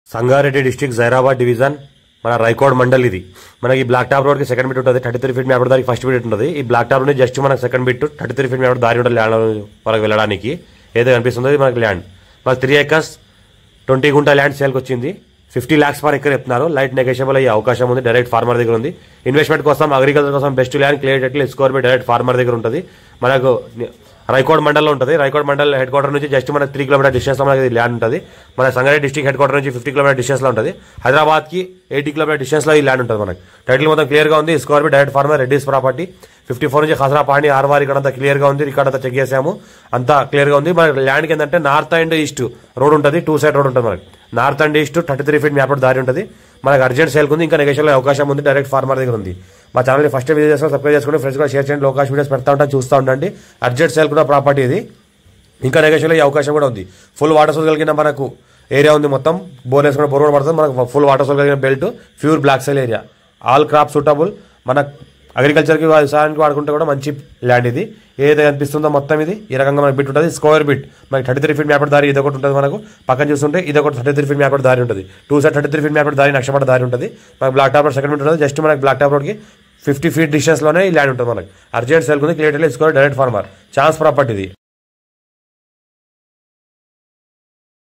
Sangareddy district Zaheerabad division మన రైకోడ్ మండల్ ఇది మనకి ఈ బ్లాక్ టాప్ రోడ్ కి సెకండ్ బిట్ ఉంటుంది థర్టీ త్రీ ఫీట్ మ్యాప్ దానికి ఫస్ట్ బిట్ ఉంటుంది ఈ బ్లాక్ టాప్ నుండి జస్ట్ మనకి second bit thirty three feet map దారి ఉంటుంది ల్యాండ్ వరకు వెళ్ళడానికి ఏదో కనిపిస్తుందో ఇది మనకి ల్యాండ్ మనకి త్రీ ఏకర్స్ ట్వంటీ గుంట ల్యాండ్ సేల్కి వచ్చింది ఫిఫ్టీ ల్యాక్స్ పర్ ఎకర్ చెప్తున్నారు లైట్ నెగోషియబుల్ అయ్యే అవకాశం ఉంది డైరెక్ట్ ఫార్మర్ దగ్గర ఉంది ఇన్వెస్ట్మెంట్ కోసం అగ్రికల్చర్ కోసం బెస్ట్ ల్యాండ్ క్లియర్ ఎట్లా స్కోర్ బై డైరెక్ట్ ఫార్మర్ దగ్గర ఉంటుంది మనకు రైకోడ్ మండల్లో ఉంటుంది రైకోడ్ మండల్ హెడ్ క్వార్టర్ నుంచి జస్ట్ మన త్రీ కిలోమీటర్ డిస్టెన్స్ లో మనకి ల్యాండ్ ఉంటుంది మన సంగారెడ్డి డిస్ట్రిక్ట్ హెడ్ క్వార్టర్ నుంచి ఫిఫ్టీ కిలోమీటర్ డిస్టెన్స్ లో ఉంటుంది హైదరాబాద్ కి ఎయిటీ కిలోమీటర్ డిస్టెన్స్ లో ఈ ల్యాండ్ ఉంటుంది మనకి టైటిల్ మొత్తం క్లియర్ గా ఉంది score by direct farmer Reddy's property fifty four నుంచి ఖసరా పాండి ఆర్వార్ ఇక్కడ అంతా క్లియర్ గా ఉంది ఇక్కడ అంతా చెక్ చేసాము అంతా క్లియర్ గా ఉంది మన ల్యాండ్ కి ఏంటంటే నార్త్ అండ్ ఈస్ట్ రోడ్ ఉంటుంది టూ సైడ్ రోడ్ ఉంటుంది మనకి north and east thirty three feet map దారి ఉంటుంది మనకి అర్జెంట్ సేల్ ఉంది ఇంకా నెగోషియల్ అవకాశం ఉంది డైరెక్ట్ ఫార్మర్ దగ్గర ఉంది మా ఛానల్ ఫస్ట్ విజిట్ చేసుకుని సబ్స్క్రైబ్ చేసుకుని ఫ్రెండ్స్ కూడా షేర్ చేయండి లోకాష్ వీడియోస్ పెడతా ఉంటాను చూస్తూ ఉండండి అర్జెంట్ సేల్ కూడా ప్రాపర్టీ ఇది ఇంకా నెగోషియల్ అయ్యే అవకాశం కూడా ఉంది ఫుల్ వాటర్ సోర్స్ కలిగిన మనకు ఏరియా ఉంది మొత్తం బోర్ వేసుకున్న బోర్ కూడా పడుతుంది మనకు ఫుల్ వాటర్ సోర్స్ కలిగిన belt pure black soil area all crop suitable మన అగ్రికల్చర్కి వ్యవసాయానికి వాడుకుంటే కూడా మంచి ల్యాండ్ ఇది ఏదైతే కనిపిస్తుందో మొత్తం ఇది ఈ రకంగా మనకి బిట్ ఉంటుంది స్క్వేర్ బిట్ మనకి థర్టీ త్రీ ఫీట్ మ్యాపర్ దారి ఇది ఒకటి ఉంటుంది మనకు పక్కన చూస్తుంటే ఇది ఒకటి థర్టీ త్రీ ఫీట్ మ్యాపర్ దారి ఉంటుంది two side thirty three feet మ్యాపర్ దారి నక్షపడ దారి ఉంటుంది మనకి black top road second bit ఉంటుంది జస్ట్ మనకి బ్లాక్ టాప్ రోడ్కి ఫిఫ్టీ ఫీట్ డిస్టెన్స్ లోనే ఈ ల్యాండ్ ఉంటుంది మనకి అర్జెంట్ సెల్ ఉంది clear score direct farmer chance property ఇది